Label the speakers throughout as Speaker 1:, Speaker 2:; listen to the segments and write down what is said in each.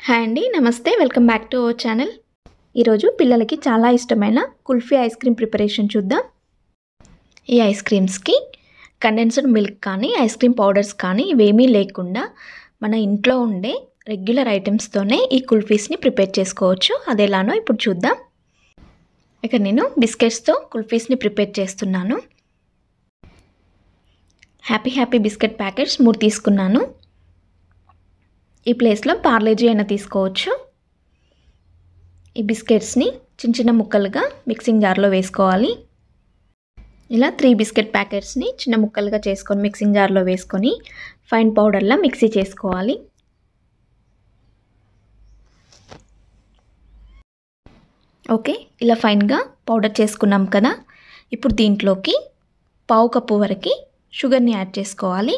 Speaker 1: hi అండి నమస్తే welcome back to our channel ఈరోజు పిల్లలకి చాలా ఇష్టమైన కుల్ఫీ ఐస్ క్రీమ్ ప్రిపరేషన్ చూద్దాం ఈ ఐస్ క్రీమ్స్కి కండెన్స్డ్ మిల్క్ కానీ ఐస్ క్రీమ్ పౌడర్స్ కానీ ఇవేమీ లేకుండా మన ఇంట్లో ఉండే రెగ్యులర్ ఐటమ్స్తోనే ఈ కుల్ఫీస్ని ప్రిపేర్ చేసుకోవచ్చు అది ఎలానో ఇప్పుడు చూద్దాం ఇక నేను బిస్కెట్స్తో కుల్ఫీస్ని ప్రిపేర్ చేస్తున్నాను హ్యాపీ హ్యాపీ బిస్కెట్ ప్యాకెట్స్ మూడు తీసుకున్నాను ఈ ప్లేస్లో పార్లేజీ అయినా తీసుకోవచ్చు ఈ బిస్కెట్స్ని చిన్న చిన్న ముక్కలుగా మిక్సింగ్ జార్లో వేసుకోవాలి ఇలా త్రీ బిస్కెట్ ప్యాకెట్స్ని చిన్న ముక్కలుగా చేసుకొని మిక్సింగ్ జార్లో వేసుకొని ఫైన్ పౌడర్లా మిక్సీ చేసుకోవాలి ఓకే ఇలా ఫైన్గా పౌడర్ చేసుకున్నాం కదా ఇప్పుడు దీంట్లోకి పావు కప్పు వరకు షుగర్ని యాడ్ చేసుకోవాలి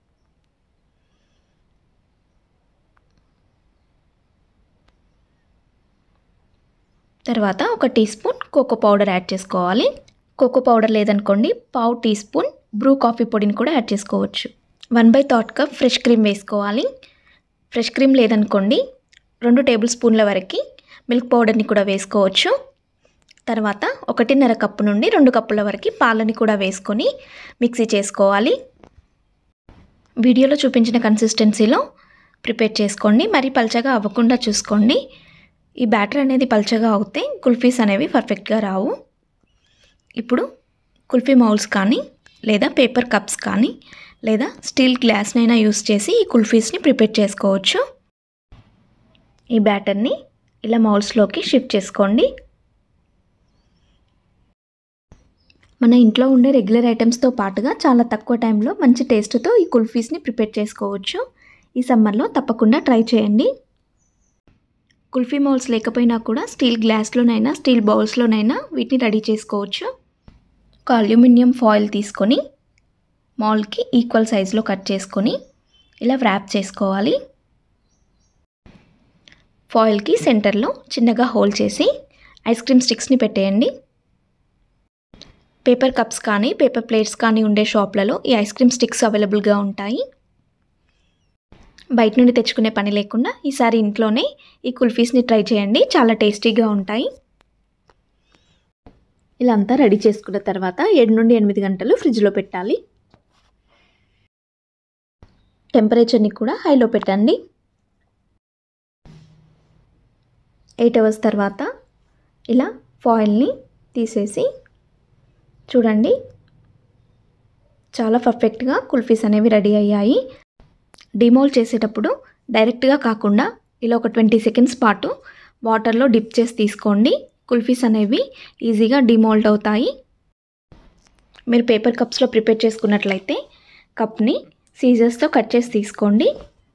Speaker 1: తర్వాత ఒక tea spoon cocoa powder add చేసుకోవాలి కోకో పౌడర్ లేదనుకోండి పావు టీ స్పూన్ బ్రూ కాఫీ పొడిని కూడా యాడ్ చేసుకోవచ్చు వన్ బై థాట్ కప్ ఫ్రెష్ క్రీమ్ వేసుకోవాలి ఫ్రెష్ క్రీమ్ లేదనుకోండి రెండు టేబుల్ స్పూన్ల వరకు మిల్క్ పౌడర్ని కూడా వేసుకోవచ్చు తర్వాత ఒకటిన్నర కప్పు నుండి రెండు కప్పుల వరకు పాలని కూడా వేసుకొని మిక్సీ చేసుకోవాలి వీడియోలో చూపించిన కన్సిస్టెన్సీలో ప్రిపేర్ చేసుకోండి మరి పల్చగా అవ్వకుండా చూసుకోండి ఈ బ్యాటర్ అనేది పల్చగా అవుతే కుల్ఫీస్ అనేవి పర్ఫెక్ట్గా రావు ఇప్పుడు కుల్ఫీ మౌల్స్ కానీ లేదా పేపర్ కప్స్ కానీ లేదా స్టీల్ గ్లాస్నైనా యూస్ చేసి ఈ కుల్ఫీస్ని ప్రిపేర్ చేసుకోవచ్చు ఈ బ్యాటర్ని ఇలా మౌల్స్లోకి షిఫ్ట్ చేసుకోండి మన ఇంట్లో ఉండే రెగ్యులర్ ఐటమ్స్తో పాటుగా చాలా తక్కువ టైంలో మంచి టేస్ట్తో ఈ కుల్ఫీస్ని ప్రిపేర్ చేసుకోవచ్చు ఈ సమ్మర్లో తప్పకుండా ట్రై చేయండి కుల్ఫీ మౌల్స్ లేకపోయినా కూడా స్టీల్ గ్లాస్లోనైనా స్టీల్ బౌల్స్లోనైనా వీటిని రెడీ చేసుకోవచ్చు ఒక అల్యూమినియం ఫాయిల్ తీసుకొని మౌల్కి ఈక్వల్ సైజులో కట్ చేసుకొని ఇలా వ్రాప్ చేసుకోవాలి ఫాయిల్కి సెంటర్లో చిన్నగా హోల్ చేసి ఐస్ క్రీమ్ స్టిక్స్ని పెట్టేయండి పేపర్ కప్స్ కానీ పేపర్ ప్లేట్స్ కానీ ఉండే షాప్లలో ఈ ఐస్ క్రీమ్ స్టిక్స్ అవైలబుల్గా ఉంటాయి బయట నుండి తెచ్చుకునే పని లేకుండా ఈసారి ఇంట్లోనే ఈ కుల్ఫీస్ని ట్రై చేయండి చాలా టేస్టీగా ఉంటాయి ఇలా అంతా రెడీ చేసుకున్న తర్వాత ఏడు నుండి ఎనిమిది గంటలు ఫ్రిడ్జ్లో పెట్టాలి టెంపరేచర్ని కూడా హైలో పెట్టండి ఎయిట్ అవర్స్ తర్వాత ఇలా ఫాయిల్ని తీసేసి చూడండి చాలా పర్ఫెక్ట్గా కుల్ఫీస్ అనేవి రెడీ అయ్యాయి డిమోల్డ్ చేసేటప్పుడు డైరెక్ట్గా కాకుండా ఇలా ఒక ట్వంటీ సెకండ్స్ పాటు వాటర్లో డిప్ చేసి తీసుకోండి కుల్ఫీస్ అనేవి ఈజీగా డిమోల్డ్ అవుతాయి మీరు పేపర్ కప్స్లో ప్రిపేర్ చేసుకున్నట్లయితే కప్ని సీజర్స్తో కట్ చేసి తీసుకోండి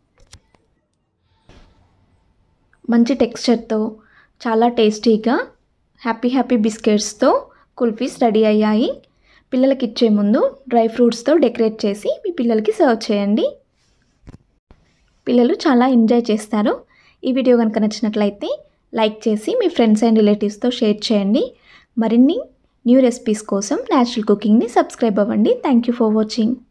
Speaker 1: మంచి టెక్స్చర్తో చాలా టేస్టీగా హ్యాపీ హ్యాపీ బిస్కెట్స్తో కుల్ఫీస్ రెడీ అయ్యాయి పిల్లలకి ఇచ్చే ముందు డ్రై ఫ్రూట్స్తో డెకరేట్ చేసి మీ పిల్లలకి సర్వ్ చేయండి పిల్లలు చాలా ఎంజాయ్ చేస్తారు ఈ వీడియో కనుక నచ్చినట్లయితే లైక్ చేసి మీ ఫ్రెండ్స్ అండ్ రిలేటివ్స్తో షేర్ చేయండి మరిన్ని న్యూ రెసిపీస్ కోసం న్యాచురల్ కుకింగ్ని సబ్స్క్రైబ్ అవ్వండి థ్యాంక్ యూ ఫర్ వాచింగ్